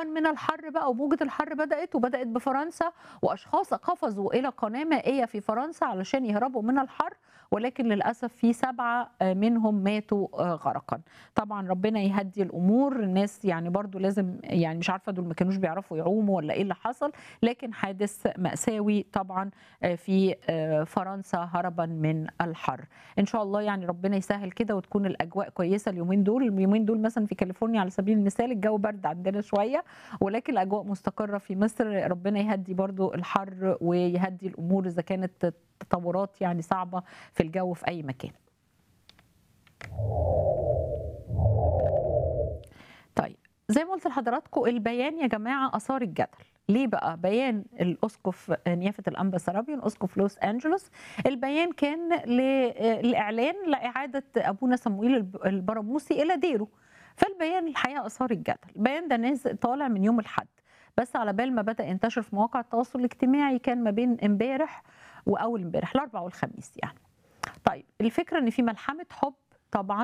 هربا من الحر بقى وموجة الحر بدأت وبدأت بفرنسا وأشخاص قفزوا إلى قناة مائية في فرنسا علشان يهربوا من الحر ولكن للأسف في سبعة منهم ماتوا غرقا طبعا ربنا يهدي الأمور الناس يعني برضو لازم يعني مش عارفة دول ما كانوش بيعرفوا يعوموا ولا إيه اللي حصل لكن حادث مأساوي طبعا في فرنسا هربا من الحر إن شاء الله يعني ربنا يسهل كده وتكون الأجواء كويسة اليومين دول اليومين دول مثلا في كاليفورنيا على سبيل المثال الجو برد عندنا شوية ولكن الأجواء مستقرة في مصر ربنا يهدي برضو الحر ويهدي الأمور إذا كانت تطورات يعني صعبة في الجو في أي مكان طيب زي ما قلت لحضراتكم البيان يا جماعة أثار الجدل ليه بقى بيان الاسقف نيافه الانبا سرابيون اسقف لوس انجلوس البيان كان للاعلان لاعاده ابونا صموئيل البراموسي الى ديره فالبيان الحقيقه اثار الجدل البيان ده نازل طالع من يوم الاحد بس على بال ما بدا ينتشر في مواقع التواصل الاجتماعي كان ما بين امبارح واول امبارح الاربعاء والخميس يعني طيب الفكره ان في ملحمه حب طبعا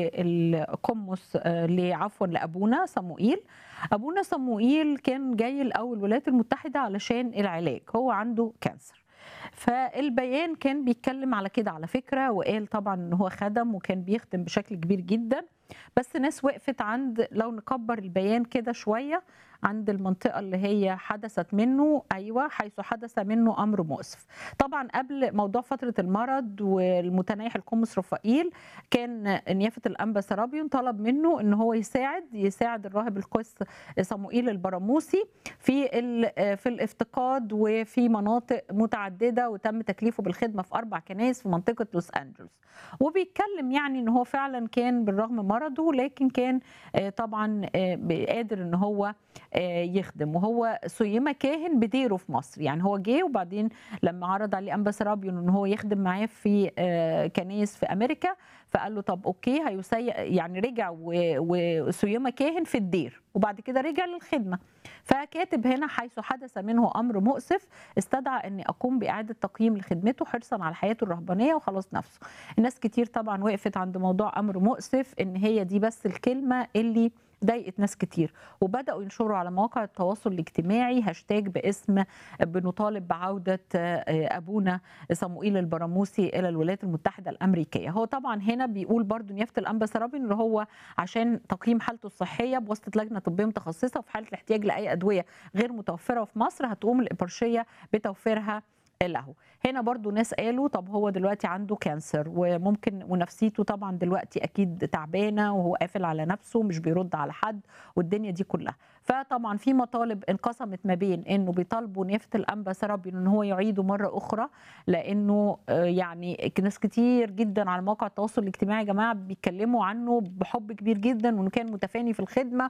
للقمص عفوا لابونا صموئيل ابونا صموئيل كان جاي الاول الولايات المتحده علشان العلاج هو عنده كانسر فالبيان كان بيتكلم على كده على فكره وقال طبعا ان هو خدم وكان بيخدم بشكل كبير جدا بس ناس وقفت عند لو نكبر البيان كده شويه عند المنطقه اللي هي حدثت منه ايوه حيث حدث منه امر مؤسف طبعا قبل موضوع فتره المرض والمتنايح القمص رفائيل كان نيافه الانبا سرابيون طلب منه ان هو يساعد يساعد الراهب القس صموئيل البراموسي في في الافتقاد وفي مناطق متعدده وتم تكليفه بالخدمه في اربع كنائس في منطقه لوس انجلوس وبيتكلم يعني ان هو فعلا كان بالرغم مرضه لكن كان طبعا قادر ان هو يخدم وهو سيما كاهن بديره في مصر يعني هو جه وبعدين لما عرض عليه انبا سرابيون ان هو يخدم معاه في كنايس في امريكا فقال له طب اوكي هيسي يعني رجع وسيما كاهن في الدير وبعد كده رجع للخدمه فكاتب هنا حيث حدث منه امر مؤسف استدعى اني اقوم باعاده تقييم لخدمته حرصا على حياته الرهبانيه وخلاص نفسه الناس كتير طبعا وقفت عند موضوع امر مؤسف ان هي دي بس الكلمه اللي ضايقت ناس كتير وبداوا ينشروا على مواقع التواصل الاجتماعي هاشتاج باسم بنطالب بعوده ابونا صموئيل البراموسي الى الولايات المتحده الامريكيه هو طبعا هنا بيقول برضو نيافه الانبا سرابين اللي هو عشان تقييم حالته الصحيه بواسطه لجنه طبيه متخصصه وفي حاله الاحتياج لاي ادويه غير متوفره في مصر هتقوم الابرشيه بتوفيرها له هنا برضو ناس قالوا طب هو دلوقتي عنده كانسر وممكن ونفسيته طبعا دلوقتي اكيد تعبانه وهو قافل على نفسه مش بيرد على حد والدنيا دي كلها فطبعا في مطالب انقسمت ما بين انه بيطالبوا نيافه الانبا سرابيون ان هو يعيده مره اخرى لانه يعني ناس كتير جدا على مواقع التواصل الاجتماعي يا جماعه بيتكلموا عنه بحب كبير جدا وانه كان متفاني في الخدمه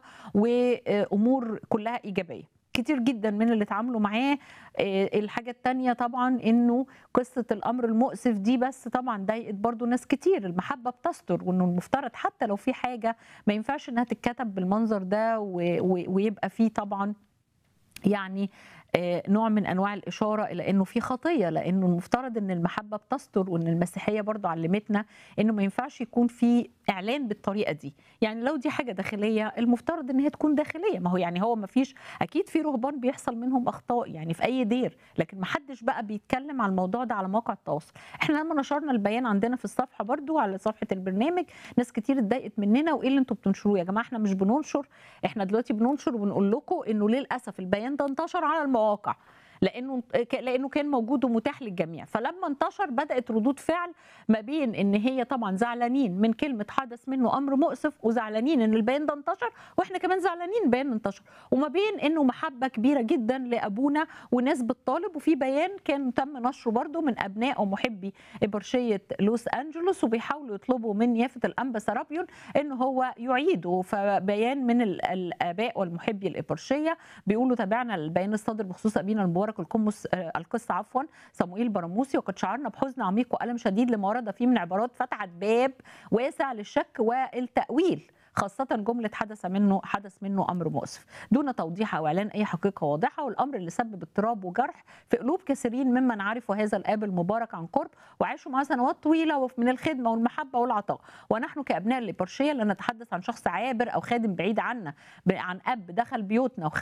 وامور كلها ايجابيه كتير جدا من اللي اتعاملوا معاه الحاجة التانية طبعا انه قصة الامر المؤسف دي بس طبعا ضايقت برضو ناس كتير المحبة بتستر وانه المفترض حتى لو في حاجة ما ينفعش انها تتكتب بالمنظر ده ويبقى فيه طبعا يعني نوع من انواع الاشاره الى انه في خطيه لانه المفترض ان المحبه بتستر وان المسيحيه برضو علمتنا انه ما ينفعش يكون في اعلان بالطريقه دي يعني لو دي حاجه داخليه المفترض ان هي تكون داخليه ما هو يعني هو ما فيش اكيد في رهبان بيحصل منهم اخطاء يعني في اي دير لكن ما حدش بقى بيتكلم على الموضوع ده على مواقع التواصل احنا لما نشرنا البيان عندنا في الصفحه برضو على صفحه البرنامج ناس كتير اتضايقت مننا وايه اللي انتوا بتنشروه يا جماعه احنا مش بننشر احنا دلوقتي بننشر وبنقول لكم انه للاسف البيان ده انتشر على المواقع لانه لانه كان موجود ومتاح للجميع فلما انتشر بدات ردود فعل ما بين ان هي طبعا زعلانين من كلمه حدث منه امر مؤسف وزعلانين ان البيان ده انتشر واحنا كمان زعلانين بيان انتشر وما بين انه محبه كبيره جدا لابونا وناس بتطالب وفي بيان كان تم نشره برده من ابناء ومحبي ابرشيه لوس انجلوس وبيحاولوا يطلبوا من يافه الانبا سرابيون ان هو يعيده فبيان من الاباء والمحبي الابرشيه بيقولوا تابعنا البيان الصادر بخصوص ابينا المبارك القمص القس عفوا صموئيل براموسي وقد شعرنا بحزن عميق والم شديد لما ورد فيه من عبارات فتحت باب واسع للشك والتاويل خاصه جمله حدث منه حدث منه امر مؤسف دون توضيح او اعلان اي حقيقه واضحه والامر اللي سبب اضطراب وجرح في قلوب كثيرين ممن عرفوا هذا الاب المبارك عن قرب وعاشوا معه سنوات طويله من الخدمه والمحبه والعطاء ونحن كابناء الابرشيه لا نتحدث عن شخص عابر او خادم بعيد عنا عن اب دخل بيوتنا